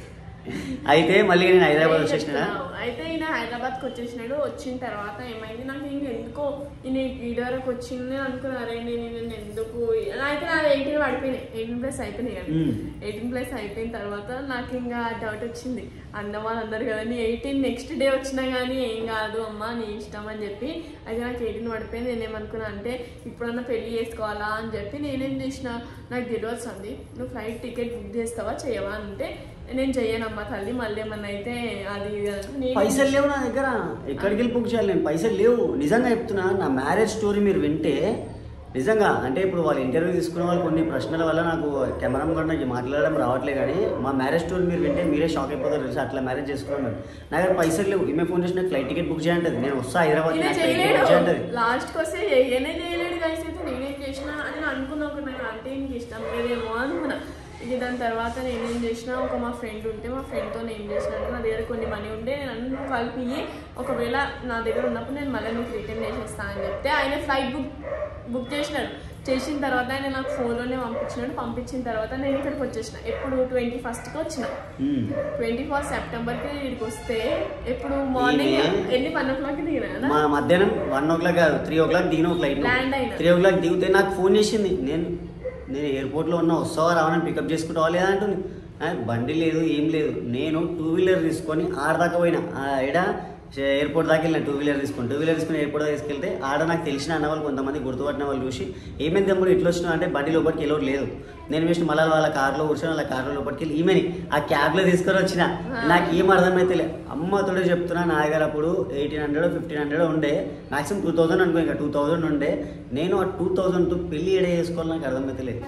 అయితే మళ్ళీ నేను హైదరాబాద్ వచ్చేసిన చెప్తున్నావు. అయితే ఈయన హైదరాబాద్కి వచ్చేసినాడు వచ్చిన తర్వాత ఏమైంది నాకు ఇంక ఎందుకో ఈయన వీడియో వరకు వచ్చింది అనుకున్నా అరే నేను నేను ఎందుకు అయితే నాది ఎయిటీన్ పడిపోయినాయి ఎయిటీన్ ప్లస్ అయిపోయినాయి కదా మ్మ్. ఎయిటీన్ ప్లస్ అయిపోయిన తర్వాత నాకు ఇంకా డౌట్ వచ్చింది అన్నవాళ్ళు అందరు కదా నీ ఎయిటీన్ నెక్స్ట్ డే వచ్చినా కానీ ఏం కాదు అమ్మా నీ ఇష్టం అని చెప్పి అయితే నాకు ఎయిటీన్ పడిపోయింది నేనేమనుకున్నా అంటే ఇప్పుడన్నా పెళ్లి చేసుకోవాలా అని చెప్పి నేనేం చేసిన నాకు తెలియదు సంది నువ్వు ఫ్లైట్ టికెట్ బుక్ చేస్తావా చేయవా అంటే నేను చెయ్యనమ్మా తల్లి మళ్ళీ ఏమన్నా అయితే అది ఇది అంటే నేను- పైసలు లేవు నా దగ్గర ఎక్కడికి వెళ్ళి బుక్ చేయాలి నేను పైసలు లేవు నిజంగా చెప్తున్నా నా మ్యారేజ్ స్టోరీ మీరు వింటే నిజంగా అంటే ఇప్పుడు వాళ్ళు ఇంటర్వ్యూ తీసుకున్న వాళ్ళు కొన్ని ప్రశ్నల వల్ల నాకు కెమెరా కూడా నాకు మాట్లాడడం రావట్లేదు కానీ మా మ్యారేజ్ స్టోరీ మీరు వింటే మీరే షాక్ అయిపోతారు తెలుసు అట్లా మ్యారేజ్ చేసుకున్నాను నా దగ్గర పైసలు లేవు ఈమె ఫోన్ చేసిన ఫ్లైట్ టికెట్ బుక్ చేయంటది నేను వస్తా హైదరాబాద్ నేనే నాకు flight ticket book చేయలేడు చేయంటది లాస్ట్కి వస్తే చేయనే చేయలేడు గైస్ అయితే నేనేం చేసిన అని నేను అనుకున్నా ఒక నాకు అంటే ఇంక ఇష్టం లేదేమో అనుకున్నా ఇక దాని తర్వాత నేనేం చేసిన ఒక మా ఫ్రెండ్ ఉంటే మా ఫ్రెండ్తో నేను ఏం చేసిన అంటే నా దగ్గర కొన్ని మనీ ఉంటే నేను అన్ని కలిపి ఒకవేళ నా దగ్గర ఉన్నప్పుడు నేను మళ్ళీ నీకు రిటర్న్ చేసేస్తాను అని చెప్తే ఆయన ఫ్లైట్ బుక్ బుక్ చేసినాడు చేసిన తర్వాత ఆయన నాకు ఫోన్లోనే పంపించినాడు పంపించిన తర్వాత నేను ఇక్కడికి వచ్చేసిన ఎప్పుడు ట్వంటీ ఫస్ట్కి వచ్చిన మ్మ్. ట్వంటీ ఫస్ట్ సెప్టెంబర్కి ఇక్కడికి వస్తే ఎప్పుడు మార్నింగ్ ఈమె- ఎన్ని పన్నెండు ఓక్లాక్కి దిగినా కదా మా మధ్యాహ్నం వన్ ఓ క్లాక్ కాదు త్రీ ఓ క్లాక్ దిగిన ఫ్లైట్ Land అయినా. త్రీ ఓ క్లాక్ దిగితే నాకు ఫోన్ చేసింది నేను నేను ఎయిర్పోర్ట్లో ఉన్నా వస్తావా రావని పికప్ చేసుకుంటావా లేదా అంటుంది ఆ, బండి లేదు ఏం లేదు నేను టూ వీలర్ తీసుకొని ఆడదాకా పోయినా ఆడ ఎయిర్పోర్ట్ దాకా వెళ్ళిన టూ వీలర్ తీసుకొని టూ వీలర్ తీసుకొని ఎయిర్పోర్ట్ దాకా తీసుకెళ్తే ఆడ నాకు తెలిసిన అన్న వాళ్ళు కొంతమంది గుర్తుపట్టిన వాళ్ళు చూసి ఏమైంది తమ్ముడు ఇట్లా వచ్చినా అంటే బండి లోపలికి వెళ్ళరు లేదు నేను వేసిన మళ్ళీ వాళ్ళ కార్లో కూర్చొని వాళ్ళ కార్లో లోపలికి వెళ్ళి ఈమెని ఆ క్యాబ్లో తీసుకొని వచ్చిన నాకు ఏం అర్థమైతే లే అమ్మతోడే చెప్తున్నా నా దగ్గర అప్పుడు ఎయిటీన్ హండ్రెడ్ ఫిఫ్టీన్ హండ్రెడ్ ఉండే మాక్సిమం టూ థౌసండ్ అనుకో ఇంకా టూ థౌసండ్ ఉండే నేను ఆ టూ థౌసండ్తో పెళ్లి ఏడే చేసుకోవాలి నాకు అర్థమైతే లేదు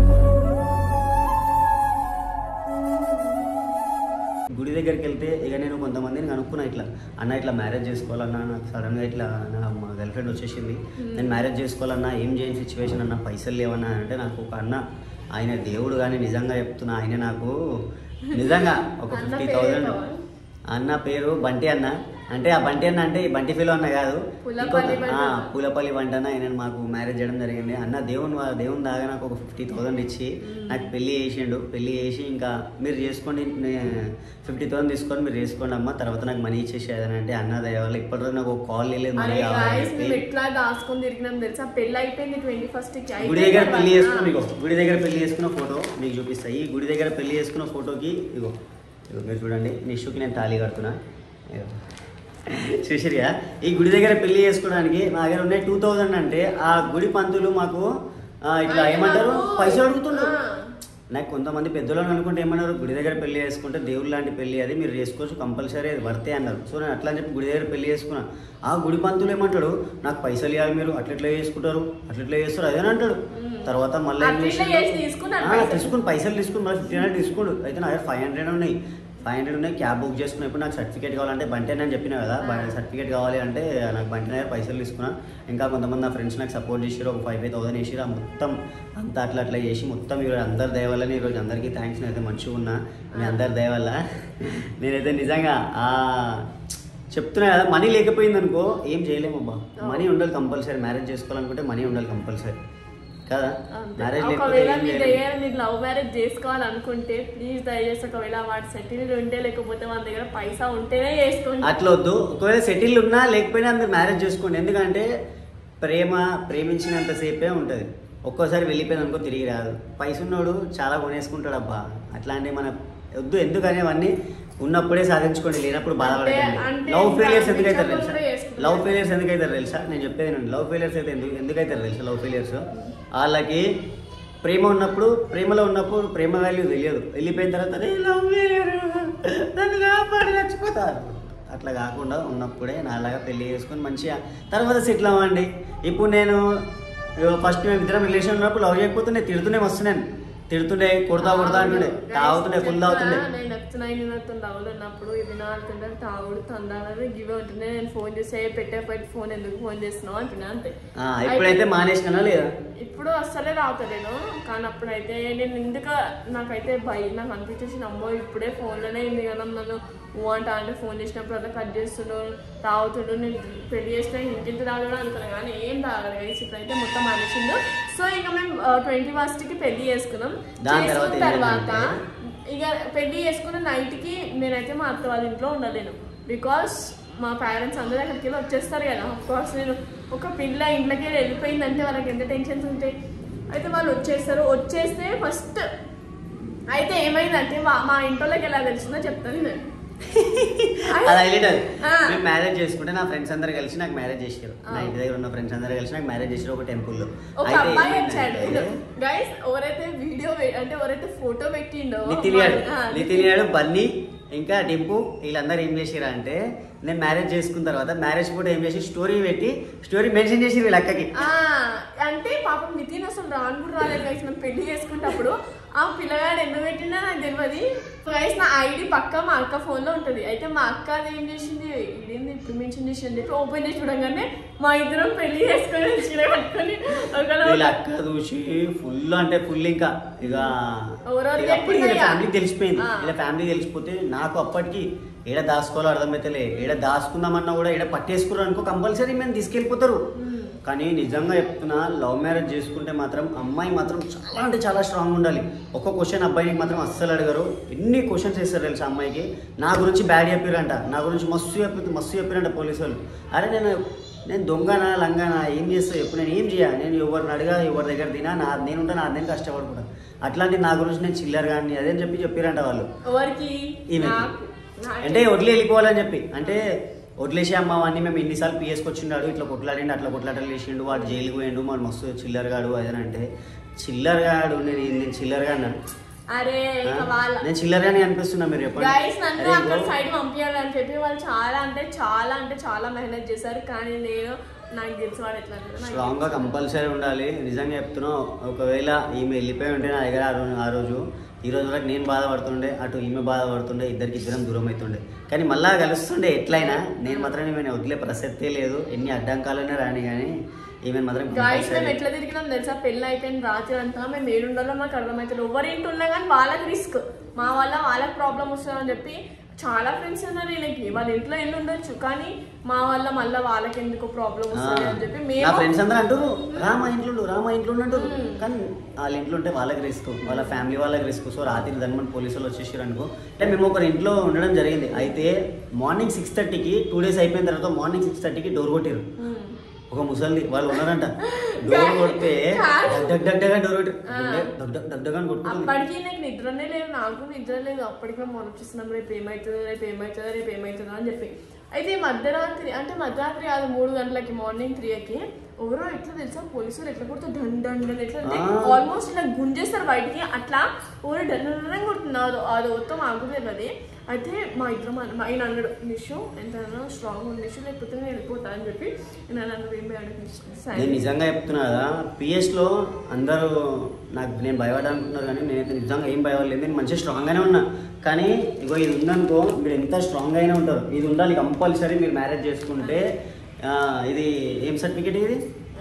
గుడి దగ్గరికి వెళ్తే ఇక నేను కొంతమందిని కనుక్కున్నా ఇట్లా అన్న ఇట్లా మ్యారేజ్ చేసుకోవాలన్నా నాకు సడన్గా ఇట్లా నా మా గర్ల్ ఫ్రెండ్ వచ్చేసింది నేను మ్యారేజ్ చేసుకోవాలన్నా ఏం చేయని సిచ్యువేషన్ అన్న పైసలు లేవన్నా అంటే నాకు ఒక అన్న ఆయన దేవుడు కానీ నిజంగా చెప్తున్నా ఆయన నాకు నిజంగా ఒక అన్న ఫిఫ్టీ పేరు థౌజండ్ కావాలి. అన్న పేరు బంటి అన్న అంటే ఆ బంటి అన్న అంటే ఈ బంటి ఫీలో అన్న కాదు పుల్లపల్లి ఇంకొక- బంటి ఆ, అన్న. పూలపల్లి వంట అన్న ఆయన మాకు మ్యారేజ్ చేయడం జరిగింది అన్న దేవుని వా- దేవుని దాకా నాకు ఒక ఫిఫ్టీ థౌసండ్ ఇచ్చి నాకు పెళ్లి చేసిండు పెళ్లి చేసి ఇంకా మీరు చేసుకోండి ఫిఫ్టీ థౌసండ్ తీసుకొని మీరు చేసుకోండి అమ్మ తర్వాత నాకు మనీ ఇచ్చేసేదని అంటే అన్న దయవల్ల ఇప్పటివరకు నాకు ఒక కాల్ లేదు మనీ అరే కావాలని గాయస్ మేము చెప్పి ఎట్లా దాచుకొని తిరిగినాం తెలుసా పెళ్ళి అయిపోయింది ట్వంటీ ఫస్ట్ కి గుడి దగ్గర పెళ్లి చేసుకున్న ఇగో గుడి దగ్గర పెళ్లి చేసుకున్న ఫోటో మీకు చూపిస్తా ఈ గుడి దగ్గర పెళ్లి చేసుకున్న ఫోటోకి ఇగో ఇగో మీరు చూడండి నిషుకి నేను తాళి కడుతున్నా ఇగో. చూసిరిగా ఈ గుడి దగ్గర పెళ్లి చేసుకోవడానికి మా దగ్గర ఉన్నాయి టూ థౌజండ్ అంటే ఆ గుడి పంతులు మాకు ఆ, ఇట్లా ఏమంటారు పైసలు అడుగుతుండ్రు నాకు కొంతమంది పెద్దలను అనుకుంటే ఏమన్నారు గుడి దగ్గర పెళ్లి చేసుకుంటే దేవుడు లాంటి పెళ్లి అది మీరు చేసుకోవచ్చు కంపల్సరీ అది పడితే అన్నారు సో నేను అట్లా అని చెప్పి గుడి దగ్గర పెళ్లి చేసుకున్నాను ఆ గుడి పంతులు ఏమంటాడు నాకు పైసలు ఇవ్వాలి మీరు అట్లెట్లా చేసుకుంటారు అట్లెట్లా చేస్తారు అదే అంటాడు తర్వాత మళ్ళీ ఏం అట్లా చేసిండు? చేసి తీసుకున్నాడు ఆ, పైసలు. తీసుకుని పైసలు తీసుకుని మళ్ళీ ఫిఫ్టీన్ హండ్రెడ్ తీసుకోడు అయితే నా దగ్గర ఫైవ్ హండ్రెడ్ ఉన్నాయి ఫైవ్ హండ్రెడ్ ఉన్నాయి క్యాబ్ బుక్ చేసుకున్నా ఇప్పుడు నాకు సర్టిఫికేట్ కావాలంటే బంటే అని చెప్పిన కదా సర్టిఫికేట్ కావాలి అంటే నాకు బంటి దగ్గర పైసలు తీసుకున్నా ఇంకా కొంతమంది నా ఫ్రెండ్స్ నాకు సపోర్ట్ చేసారు ఒక ఫైవ్ ఫైవ్ థౌసండ్ వేసిరు ఆ మొత్తం అంతా అట్లా అట్లా చేసి మొత్తం ఈరోజు అందరి దయ వల్ల ఈరోజు అందరికీ థ్యాంక్స్ నేనైతే మంచిగా ఉన్నా మీ అందరి దయ వల్ల నేనైతే నిజంగా ఆ చెప్తున్నా కదా మనీ లేకపోయింది అనుకో ఏం చేయలేము అబ్బా మనీ ఉండాలి కంపల్సరీ మ్యారేజ్ చేసుకోవాలనుకుంటే మనీ ఉండాలి కంపల్సరీ కదా అంతే. మ్యారేజ్ లేకపోతే ఒకవేళ ఏం మీ చేయలేము. దగ్గర మీరు లవ్ మ్యారేజ్ చేసుకోవాలనుకుంటే ప్లీజ్ దయచేసి ఒకవేళ వాడు సెటిల్ ఉంటే లేకపోతే మన దగ్గర పైసా ఉంటేనే చేసుకోండి అట్లా వద్దు ఒకవేళ సెటిల్ ఉన్నా లేకపోయినా మీరు మ్యారేజ్ చేసుకోండి ఎందుకంటే ప్రేమ ప్రేమించినంతసేపే ఉంటుంది ఒక్కోసారి వెళ్ళిపోయింది అనుకో తిరిగి రాదు పైస ఉన్నోడు చాలా కొనేసుకుంటాడు అబ్బా అట్లాంటి మన వద్దు ఎందుకని అవన్నీ ఉన్నప్పుడే సాధించుకోండి లేనప్పుడు బాధపడకండి అంటే లవ్ ఫెయిలియర్స్ ఇంకా ఎందుకైతే పిచ్చోళ్ళు తెలుసా కూడా చేసుకుంటారు. లవ్ ఫెయిలియర్స్ ఎందుకైతే తెలుసా నేను చెప్పేది నేను లవ్ ఫెయిలియర్స్ అయితే ఎందుకు ఎందుకైతే తెలుసా లవ్ ఫెయిలియర్స్ వాళ్ళకి ప్రేమ ఉన్నప్పుడు ప్రేమలో ఉన్నప్పుడు ప్రేమ వాల్యూ తెలియదు వెళ్ళిపోయిన తర్వాత "అరే, లవ్ ఫెయిలియర్ నన్ను కాపాడి చచ్చిపోతారు అట్లా కాకుండా ఉన్నప్పుడే నాలాగా పెళ్లి చేసుకొని మంచిగా తర్వాత సెటిల్ అవ్వండి ఇప్పుడు నేను ఫస్ట్ మేము ఇద్దరం రిలేషన్ ఉన్నప్పుడు లవ్ చేయకపోతే నేను తిడుతూనే వస్తున్నాను తిడుతుండే కొడతా కొడతా అంటుండే తాగుతుండే ఫుల్ తాగుతుండే నేను చెప్తున్నా నేను నాతో లవ్లో ఉన్నప్పుడు ఇది నాలుగుతుంటే తాగుడు తందాలని గివ్ అవుతుండే నేను ఫోన్ చేసి "ఏ, పెట్టే పెట్టి ఫోన్ ఎందుకు ఫోన్ చేస్తున్నావు అంటున్నా అంతే ఆ, ఇప్పుడైతే మానేసినా లేదా ఇప్పుడు అస్సలే తాగుతలేను కానీ అప్పుడైతే నేను ఎందుకు నాకైతే భయం నాకు అనిపించేసి నమ్మో ఇప్పుడే ఫోన్లోనే ఉంది కదా నన్ను ఊ అంట అంటే ఫోన్ చేసినప్పుడు అట్లా కట్ చేస్తుండు తాగుతుండు నేను పెళ్లి చేసిన ఇంటింటి తాగడం అనుకున్నా కానీ ఏం తాగలేదు guys. ఇప్పుడైతే మొత్తం మానేసిండు సో ఇంకా మేము ట్వంటీ ఫస్ట్కి పెళ్లి చేసుకున్నాం దాని తర్వాత చేసుకున్న తర్వాత ఏమైందంటే- ఇక పెళ్లి చేసుకున్న నైట్కి నేనైతే మా అత్త వాళ్ళ ఇంట్లో ఉండలేను బికాస్ మా పేరెంట్స్ అందరూ అక్కడికి వెళ్ళి వచ్చేస్తారు కదా కోర్స్ నేను ఒక పిల్ల ఇంట్లోకి వెళ్ళి వెళ్ళిపోయిందంటే వాళ్ళకి ఎంత టెన్షన్స్ ఉంటాయి అయితే వాళ్ళు వచ్చేస్తారు వచ్చేస్తే ఫస్ట్ అయితే ఏమైందంటే మా మా ఇంట్లోకి ఎలా తెలిసిందో చెప్తాను నేను అది హైలైట్ అది ఆ. మేము మ్యారేజ్ చేసుకుంటే నా ఫ్రెండ్స్ అందరు కలిసి నాకు మ్యారేజ్ చేసారు ఆ. నా ఇంటి దగ్గర ఉన్న ఫ్రెండ్స్ అందరు కలిసి నాకు మ్యారేజ్ చేసారు ఒక టెంపుల్లో ఒక అబ్బాయి వచ్చాడు గైస్ ఎవరైతే వీడియో అంటే ఎవరైతే ఫోటో పెట్టిండో నితిన్ గాడు ఆ, నితిన్ గాడు బన్నీ ఇంకా డింపు వీళ్ళందరూ ఏం చేసిరా అంటే నేను మ్యారేజ్ చేసుకున్న తర్వాత మ్యారేజ్ ఫోటో ఏం చేసి స్టోరీ పెట్టి స్టోరీ మెన్షన్ చేసి వీళ్ళ అక్కకి ఆ, అంటే పాపం నితిన్ అసలు రాను కూడా రాలేదు గైస్ మనం పెళ్లి చేసుకున్నప్పుడు ఆ పిల్లగాడు ఎందుకు పెట్టినా నాకు తెలియదు గైస్ నా ఐడి పక్క మా అక్క ఫోన్ లో ఉంటది అయితే మా అక్క అది ఏం చేసింది ఇదేంది ఇప్పుడు మెన్షన్ చేసి అని చెప్పి ఓపెన్ చేసి చూడగానే మా ఇద్దరం పెళ్లి చేసుకొని చీర కట్టుకొని ఒకళ్ళ వీళ్ళ అక్క చూసి ఫుల్ అంటే ఫుల్ ఇంకా ఇక ఎవరెవరు ఇక అప్పుడు వీళ్ళ చెప్పిందో ఇక. ఫ్యామిలీకి తెలిసిపోయింది ఆ. వీళ్ళ ఫ్యామిలీ తెలిసిపోతే నాకు అప్పటికి ఏడ దాచుకోవాలో అర్థమైతలే ఏడ దాచుకుందామన్నా కూడా ఏడ పట్టేసుకున్నారు అనుకో కంపల్సరీ మేము తీసుకెళ్ళిపోతారు కానీ నిజంగా చెప్తున్నా లవ్ మ్యారేజ్ చేసుకుంటే మాత్రం అమ్మాయి మాత్రం చాలా అంటే చాలా స్ట్రాంగ్ ఉండాలి ఒక్క క్వశ్చన్ అబ్బాయికి మాత్రం అస్సలు అడగరు ఎన్ని క్వశ్చన్స్ వేస్తారు తెలుసా అమ్మాయికి నా గురించి బ్యాడ్ చెప్పారంట నా గురించి మస్తు చెప్పి మస్తు చెప్పారంట పోలీసు వాళ్ళు అరే నేను నేను దొంగనా లంగానా ఏం చేస్తా ఎప్పుడు నేను ఏం చేయాలి నేను ఎవరిని అడగా ఎవరి దగ్గర తినా నా నేను ఉంటా నా నేను కష్టపడుకుంటా అట్లాంటి నా గురించి నేను చిల్లర్ కానీ అదే చెప్పి చెప్పారంట వాళ్ళు ఎవరికి ఈమెకి. నాకు నాకు అంటే వదిలి వెళ్ళిపోవాలని చెప్పి అంటే వదిలేసి అమ్మ వాడిని మేము ఎన్నిసార్లు పిఎస్కి వచ్చిండాడు ఇట్లా కొట్లాడిండు అట్లా కొట్లాటలు చేసిండు వాడు జైలుకి పోయిండు వాడు మస్తు చిల్లర్ గాడు అదేనంటే చిల్లర్ గాడు నేను నేను చిల్లర్ గా అన్నాను అరే ఇక వాళ్ళ నేను చిల్లర్ గానే అనిపిస్తున్నా మీరు చెప్పండి గైస్ నన్ను అరే అక్కడ bro, సైడ్ పంపించాలని చెప్పి వాళ్ళు చాలా అంటే చాలా అంటే చాలా మెహనత్ చేశారు కానీ నేను నాకు తెలిసి వాడు ఎట్లా అంటాడో నాకు స్ట్రాంగ్ గా కంపల్సరీ ఉండాలి నిజంగా చెప్తున్నా ఒకవేళ ఈమె వెళ్ళిపోయి ఉంటే నా దగ్గర ఆ రోజు ఆ రోజు ఈ రోజు వరకు నేను బాధపడుతుండే అటు ఈమె బాధపడుతుండే ఇద్దరికి ఇద్దరం దూరం అవుతుండే కానీ మళ్ళా కలుస్తుండే ఎట్లయినా నేను మాత్రం ఈమెను వదిలే ప్రసక్తే లేదు ఎన్ని అడ్డంకాలనే రాని కానీ ఈమె మాత్రం గాయస్ మేము compulsory. ఎట్లా తిరిగినాం తెలుసా పెళ్ళి అయిపోయిన రాత్రి అంతా మేము ఏడుండాలో మాకు అర్థమవుతుంది ఎవరి ఇంటి ఉన్నా కానీ వాళ్ళకి రిస్క్ మా వల్ల వాళ్ళకి ప్రాబ్లం వస్తుందని చెప్పి చాలా ఫ్రెండ్స్ ఉన్నారు వీళ్ళకి వాళ్ళ ఇంట్లో ఇల్లు ఉండొచ్చు కానీ మా వల్ల మళ్ళీ వాళ్ళకి ఎందుకు ప్రాబ్లం ఆ, వస్తుంది అని చెప్పి నా మేము ఫ్రెండ్స్ అందరూ అంటారు రా మా ఇంట్లో ఉండు, రా మా ఇంట్లో ఉండు" అంటారు కానీ వాళ్ళ ఇంట్లో ఉంటే వాళ్ళకి రిస్క్ వాళ్ళ ఫ్యామిలీ వాళ్ళకి రిస్క్ సో రాత్రి ధనమని పోలీసులు వచ్చేసారు అనుకో అంటే మేము ఒకరి ఇంట్లో ఉండడం జరిగింది అయితే మార్నింగ్ సిక్స్ థర్టీకి టూ డేస్ అయిపోయిన తర్వాత మార్నింగ్ సిక్స్ థర్టీకి డోర్ కొట్టారు ఒక ముసలి వాళ్ళు ఉన్నారంట డోర్ కొడితే డగ్ డగ్ డగ్ డోర్ కొట్టి డగ్ డగ్ డగ్ డగ్ అని కొట్టుకుంటుంది అప్పటికి నాకు నిద్రనే లేదు నాకు నిద్ర లేదు అప్పటికి మేము ఆలోచిస్తున్నాం రేపు ఏమవుతుందో రేపు ఏమవుతుందో రేపు ఏమవుతుందో అని చెప్పి అయితే మధ్యరాత్రి అంటే మధ్యరాత్రి కాదు మూడు గంటలకి మార్నింగ్ త్రీకి ఎవరో ఎట్లా తెలుసా పోలీసులు ఎట్లా కొడుతూ డండ్ డండ్ అని ఎట్లా అంటే ఆ. ఆల్మోస్ట్ ఇలా గుంజేస్తారు బయటికి అట్లా ఎవరు డండ్ డండ్ కొడుతున్నారు అది మొత్తం మాకు తెలియదు అయితే మా ఇద్దరం అన్న- ఆయన అన్నాడు నిషు ఎంత స్ట్రాంగ్ ఉంది నిషు లేకపోతే నేను వెళ్ళిపోతా అని చెప్పి నేను అన్నాడు ఏం నేను సరే నిజంగా చెప్తున్నా కదా పిఎస్లో అందరూ నాకు నేను భయపడాలనుకుంటున్నారు కానీ నేనైతే నిజంగా ఏం భయపడలేదు నేను మంచిగా స్ట్రాంగ్గానే ఉన్నా కానీ ఇగో ఇది ఉందనుకో మీరు ఎంత స్ట్రాంగ్ అయినా ఉంటారు ఇది ఉండాలి కంపల్సరీ మీరు మ్యారేజ్ చేసుకుంటే ఆ, ఇది ఏం సర్టిఫికేట్ ఇది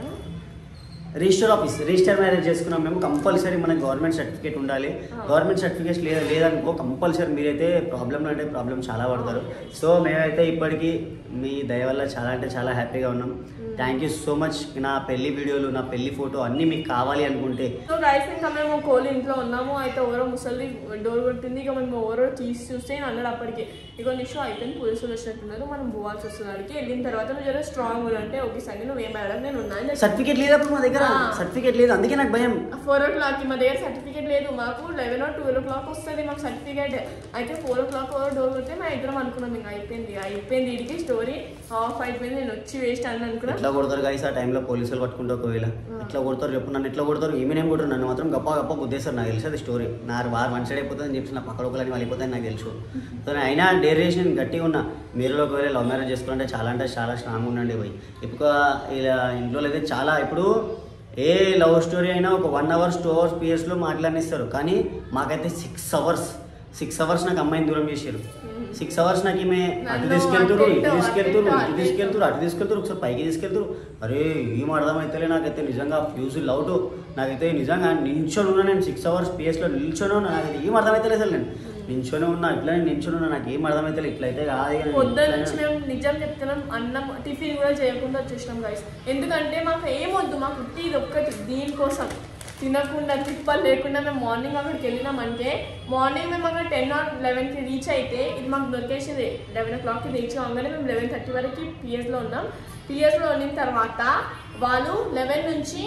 రిజిస్టర్ ఆఫీస్ రిజిస్టర్ మ్యారేజ్ చేసుకున్నాం మేము కంపల్సరీ మనకి గవర్నమెంట్ సర్టిఫికేట్ ఉండాలి గవర్నమెంట్ సర్టిఫికేట్ లేదా లేదనుకో కంపల్సరీ మీరైతే ప్రాబ్లంలో అంటే ప్రాబ్లం చాలా పడతారు సో మేమైతే ఇప్పటికీ మీ దయ వల్ల చాలా అంటే చాలా హ్యాపీగా ఉన్నాం థ్యాంక్ యూ సో మచ్ నా పెళ్లి వీడియోలు నా పెళ్లి ఫోటో అన్నీ మీకు కావాలి అనుకుంటే సో గైస్ ఇంకా మేము కోలి ఇంట్లో ఉన్నాము అయితే ఎవరో ముసలి డోర్ కొట్టింది ఇక మేము ఎవరో తీసి చూస్తే నేను అన్నాడు అప్పటికి ఇక నిషో అయిపోయింది పోలీసులు వచ్చినట్టున్నారు మనం పోవాల్సి వస్తుంది అడిగి వెళ్ళిన తర్వాత నువ్వు జర స్ట్రాంగ్ అంటే ఓకే సంగతి నువ్వు ఏం మేడం నేను ఉన్నాను సర్టిఫికేట్ లేదప్పుడు మా దగ్గర ఆ. సర్టిఫికేట్ లేదు అందుకే నాకు భయం ఫోర్ ఓ క్లాక్ మా దగ్గర సర్టిఫికేట్ లేదు మాకు eleven or twelve o'clock వస్తుంది మాకు సర్టిఫికేట్ అయితే ఫోర్ ఓ క్లాక్ డోర్ కొడితే మేము ఇద్దరం అనుకున్నాం ఇంకా అయిపోయింది అయిపోయింది ఇడికి స్టోరీ ఆఫ్ అయిపోయింది నేను వచ్చి వేస్ట్ అని అనుకున్నా ఎట్లా కొడతారు గాయస్ ఆ టైంలో పోలీసులు పట్టుకుంటే ఒకవేళ ఎట్లా కొడతారు చెప్పు నన్ను ఎట్లా కొడతారు ఏమేం కొడతారు నన్ను మాత్రం గప్ప గప్ప గుద్దేస్తారు నాకు తెలుసు అది స్టోరీ నా వారు వన్ సైడ్ అయిపోతుందని చెప్పి నా పక్కన ఒకళ్ళని వెళ్ళిపోతాయని నాకు తెలుసు సో నేను అయినా డేర్ చేసి నేను గట్టిగా ఉన్నా మీరు ఒకవేళ లవ్ మ్యారేజ్ చేసుకుంటే చాలా అంటే చాలా స్ట్రాంగ్ ఉండండి పోయి ఇప్పుడు ఇలా ఇంట్లో అయితే చాలా ఇప్పుడు ఏ లవ్ స్టోరీ అయినా ఒక వన్ అవర్స్ టూ అవర్స్ పిఎస్లో మాట్లాడిస్తారు కానీ మాకైతే సిక్స్ అవర్స్ సిక్స్ అవర్స్ నాకు అమ్మాయిని దూరం చేశారు సిక్స్ అవర్స్ నాకు ఈమె అటు నన్ను తీసుకెళ్తురు అటు ఇటు ఇటు, తీసుకెళ్తురు అటు ఇటు ఇటు. తీసుకెళ్తురు అటు తీసుకెళ్తారు ఒకసారి పైకి తీసుకెళ్తారు అరే ఏం అర్థమైతేలే నాకైతే నిజంగా ఫ్యూజ్ లౌట్ నాకైతే నిజంగా నిల్చొని ఉన్నా నేను సిక్స్ అవర్స్ పిఎస్లో నిల్చొని ఉన్నా నాకైతే ఏం అర్థమైతలేదు అసలు నేను నిల్చొని ఉన్నా ఇట్లా నిల్చొని ఉన్నా నాకు ఏం అర్థమైతలేదు ఇట్లయితే కాదు ఇక నేను పొద్దున్న ఇట్లనే- నుంచి మేము నిజం చెప్తున్నాం అన్నం టిఫిన్ కూడా చేయకుండా వచ్చేసినాం గైస్ ఎందుకంటే మాకు ఏమొద్దు మాకు ఉట్టి ఇది ఒక్కటి దీనికోసం తినకుండా తిప్పలు లేకుండా మేము మార్నింగ్ అక్కడికి వెళ్ళినామంటే మార్నింగ్ మేము అక్కడ టెన్ ఆర్ లెవెన్కి రీచ్ అయితే ఇది మాకు దొరికేసింది లెవెన్ ఓ క్లాక్కి రీచ్ కాగానే మేము లెవెన్ థర్టీ వరకు పిఎస్లో ఉన్నాం పిఎస్లో ఉన్న తర్వాత వాళ్ళు లెవెన్ నుంచి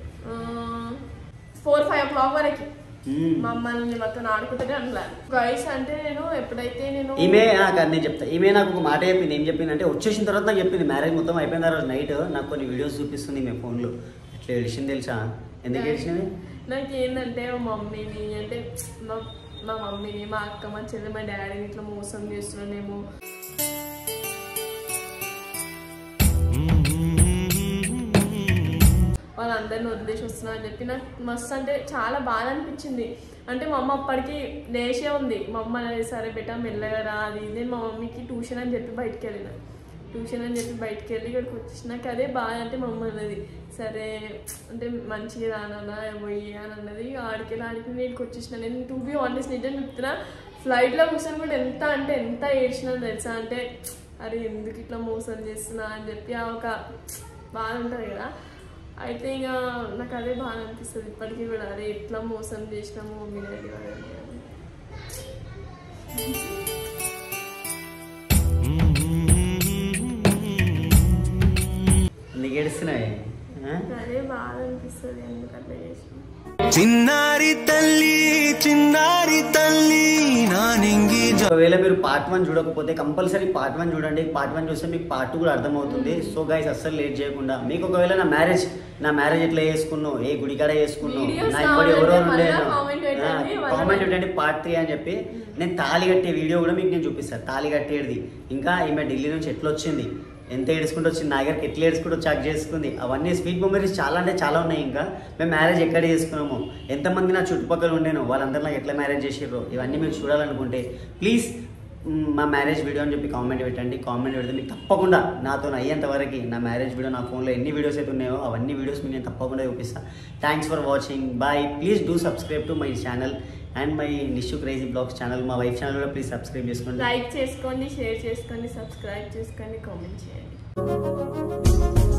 ఫోర్ ఫైవ్ ఓ క్లాక్ వరకు మ్మ్. మమ్మల్ని మొత్తం ఆడుకుంటూనే అన్నారు గైస్ అంటే నేను ఎప్పుడైతే నేను ఈమె నాకు నేను చెప్తా ఈమె నాకు ఒక మాట చెప్పింది ఏం చెప్పింది అంటే వచ్చేసిన తర్వాత నాకు చెప్పింది మ్యారేజ్ మొత్తం అయిపోయిన తర్వాత నైట్ నాకు కొన్ని వీడియోస్ చూపిస్తుంది ఈమె ఫోన్లో ఇట్లా ఏడిచింది తెలుసా ఎందుకు ఏడిచినవి నాకు ఏంటంటే మా మమ్మీని అంటే మా మా మమ్మీని మా అక్క మా చెల్లి మా డాడీని ఇట్లా మోసం చేస్తున్నానేమో వాళ్ళందరిని వదిలేసి వస్తున్నా అని చెప్పి నాకు మస్తు అంటే చాలా బాధ అనిపించింది అంటే మా అమ్మ అప్పటికి లేచే ఉంది మా అమ్మ అనేది సరే బెట్ట మెల్లగా రా అది ఇది." నేను మా మమ్మీకి ట్యూషన్ అని చెప్పి బయటికి వెళ్ళిన ట్యూషన్ అని చెప్పి బయటికి వెళ్ళి ఇక్కడికి వచ్చేసి నాకు అదే బాధ అంటే మా అమ్మ అన్నది సరే అంటే మంచిగా రానా పోయి అని అన్నది ఆడికి వెళ్ళి ఆడికి నేను వచ్చేసిన నేను టూ బీ ఆనెస్ట్ నిజం చెప్తున్నా ఫ్లైట్లో కూర్చొని కూడా ఎంత అంటే ఎంత ఏడ్చినా తెలుసా అంటే అరే ఎందుకు ఇట్లా మోసం చేస్తున్నా అని చెప్పి ఆ ఒక బాధ ఉంటుంది కదా అయితే ఇక నాకు అదే బాధ అనిపిస్తుంది ఇప్పటికీ కూడా అరే ఎట్లా మోసం చేసినాము మమ్మీ డాడీ వాళ్ళని అని. ఎందుకు ఏడుస్తున్నాయి ఆ? అదే బాధ అనిపిస్తుంది ఎందుకు అట్లా చేసినా చిన్నారి తల్లి చిన్నారి తల్లి నా నింగి జ- ఒకవేళ మీరు పార్ట్ వన్ చూడకపోతే కంపల్సరీ పార్ట్ వన్ చూడండి పార్ట్ వన్ చూస్తే మీకు పార్ట్ టూ కూడా అర్థమవుతుంది సో గైస్ అస్సలు లేట్ చేయకుండా మీకు ఒకవేళ నా మ్యారేజ్ నా మ్యారేజ్ ఎట్లా చేసుకున్నావు ఏ గుడికాడ చేసుకున్నావు Videos నా ఇప్పుడు ఎవరో కావాలంటే ఉండే మళ్ళా comment పెట్టండి, మళ్ళా కామెంట్ పెట్టండి పార్ట్ త్రీ అని చెప్పి నేను తాళి కట్టే వీడియో కూడా మీకు నేను చూపిస్తాను తాళి కట్టేది ఇంకా ఈమె ఢిల్లీ నుంచి ఎట్లా వచ్చింది ఎంత ఏడుచుకుంటూ వచ్చింది నా దగ్గరికి ఎట్లా ఏడుచుకుంటూ చాక్ చేసుకుంది అవన్నీ స్వీట్ మెమరీస్ చాలా అంటే చాలా ఉన్నాయి ఇంకా మేము మ్యారేజ్ ఎక్కడ చేసుకున్నాము ఎంతమంది నా చుట్టుపక్కల ఉండేను వాళ్ళందరూ నాకు ఎట్లా మ్యారేజ్ చేసిర్రు ఇవన్నీ మీరు చూడాలనుకుంటే ప్లీజ్ మ్, మా మ్యారేజ్ వీడియో అని చెప్పి కామెంట్ పెట్టండి కామెంట్ పెడితే మీకు తప్పకుండా నాతో అయ్యేంత వరకు నా మ్యారేజ్ వీడియో నా ఫోన్లో ఎన్ని వీడియోస్ అయితే ఉన్నాయో అవన్నీ వీడియోస్ మీకు నేను తప్పకుండా చూపిస్తాను thanks for watching bye please do subscribe to my channel and my Nishu crazy vlogs channel మా వైఫ్ ఛానల్ కూడా ప్లీజ్ సబ్స్క్రైబ్ చేసుకోండి లైక్ చేసుకోండి షేర్ చేసుకోండి సబ్స్క్రైబ్ చేసుకోండి కామెంట్ చేయండి